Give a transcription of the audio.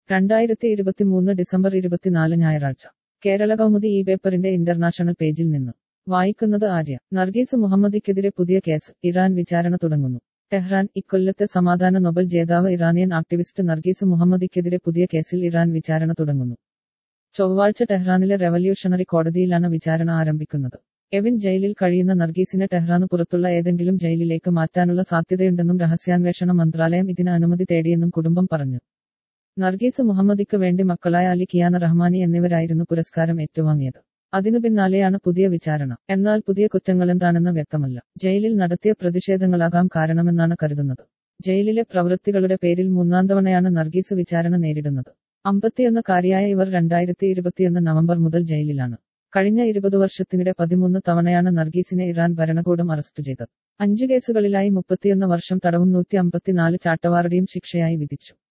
രണ്ടായിരത്തി ഇരുപത്തിമൂന്ന് ഡിസംബർ ഇരുപത്തിനാല് ഞായറാഴ്ച കേരള കൗമുദി ഈ പേപ്പറിന്റെ ഇന്റർനാഷണൽ പേജിൽ നിന്ന് വായിക്കുന്നത് ആര്യ നർഗീസ് മുഹമ്മദിക്കെതിരെ പുതിയ കേസ് ഇറാൻ വിചാരണ തുടങ്ങുന്നു ടെഹ്റാൻ ഇക്കൊല്ലത്തെ സമാധാന നൊബൽ ജേതാവ് ഇറാനിയൻ ആക്ടിവിസ്റ്റ് നർഗീസ് മുഹമ്മദിക്കെതിരെ പുതിയ കേസിൽ ഇറാൻ വിചാരണ തുടങ്ങുന്നു ചൊവ്വാഴ്ച ടെഹ്റാനിലെ റെവല്യൂഷണറി കോടതിയിലാണ് വിചാരണ ആരംഭിക്കുന്നത് എവിൻ ജയിലിൽ കഴിയുന്ന നർഗീസിനെ ടെഹ്റാന് പുറത്തുള്ള ഏതെങ്കിലും ജയിലിലേക്ക് മാറ്റാനുള്ള സാധ്യതയുണ്ടെന്നും രഹസ്യാന്വേഷണ മന്ത്രാലയം ഇതിന് അനുമതി തേടിയെന്നും കുടുംബം പറഞ്ഞു നർഗീസ് മുഹമ്മദിക്ക് വേണ്ടി മക്കളായ അലി കിയാന റഹ്മാനി എന്നിവരായിരുന്നു പുരസ്കാരം ഏറ്റുവാങ്ങിയത് അതിനു പിന്നാലെയാണ് പുതിയ വിചാരണ എന്നാൽ പുതിയ കുറ്റങ്ങളെന്താണെന്ന് വ്യക്തമല്ല ജയിലിൽ നടത്തിയ പ്രതിഷേധങ്ങളാകാം കാരണമെന്നാണ് കരുതുന്നത് ജയിലിലെ പ്രവൃത്തികളുടെ പേരിൽ മൂന്നാം തവണയാണ് നർഗീസ് വിചാരണ നേരിടുന്നത് അമ്പത്തിയൊന്നുകാരിയായ ഇവർ രണ്ടായിരത്തി ഇരുപത്തിയൊന്ന് നവംബർ മുതൽ ജയിലിലാണ് കഴിഞ്ഞ ഇരുപത് വർഷത്തിനിടെ പതിമൂന്ന് തവണയാണ് നർഗീസിനെ ഇറാൻ ഭരണകൂടം അറസ്റ്റ് ചെയ്തത് അഞ്ചു കേസുകളിലായി മുപ്പത്തിയൊന്ന് വർഷം തടവും നൂറ്റി അമ്പത്തിനാല് ചാട്ടവാറുടെയും ശിക്ഷയായി വിധിച്ചു